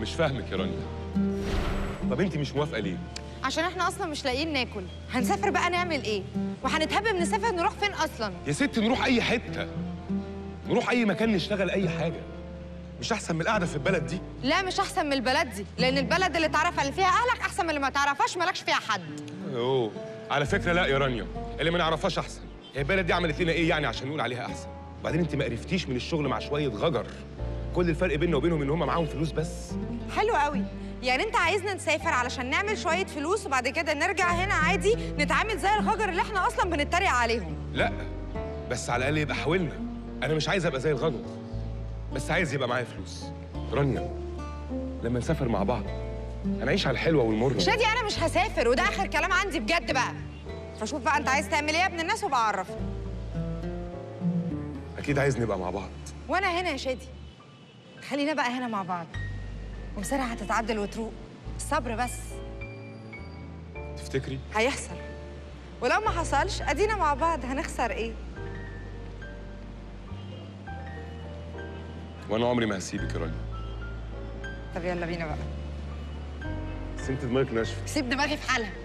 مش فاهمك يا رانيا طب انت مش موافقه ليه عشان احنا اصلا مش لاقيين ناكل هنسافر بقى نعمل ايه وهنتهبب نسافر نروح فين اصلا يا ست نروح اي حته نروح اي مكان نشتغل اي حاجه مش احسن من القعده في البلد دي لا مش احسن من البلد دي لان البلد اللي تعرف اللي فيها اهلك احسن من اللي ما تعرفهاش مالكش فيها حد اوه على فكره لا يا رانيا اللي ما نعرفهاش احسن هي البلد دي عملت لنا ايه يعني عشان نقول عليها احسن وبعدين انت ما قرفتيش من الشغل مع شويه غجر كل الفرق بيننا وبينهم ان هم معاهم فلوس بس حلو قوي يعني انت عايزنا نسافر علشان نعمل شويه فلوس وبعد كده نرجع هنا عادي نتعامل زي الغجر اللي احنا اصلا بنتريق عليهم لا بس على الاقل يبقى حاولنا انا مش عايز ابقى زي الغجر بس عايز يبقى معايا فلوس رانيا لما نسافر مع بعض هنعيش على الحلوه والمره شادي انا مش هسافر وده اخر كلام عندي بجد بقى فشوف بقى انت عايز تعمل ايه يا ابن الناس وابقى عرفني اكيد عايز نبقى مع بعض وانا هنا يا شادي خلينا بقى هنا مع بعض ومسارع هتتعدل وتروق الصبر بس تفتكري هيحصل ولو ما حصلش ادينا مع بعض هنخسر ايه وانا عمري ما هسيبك يا رانيا طب يلا بينا بقى بس انت دماغك ناشفه سيب دماغي في حالها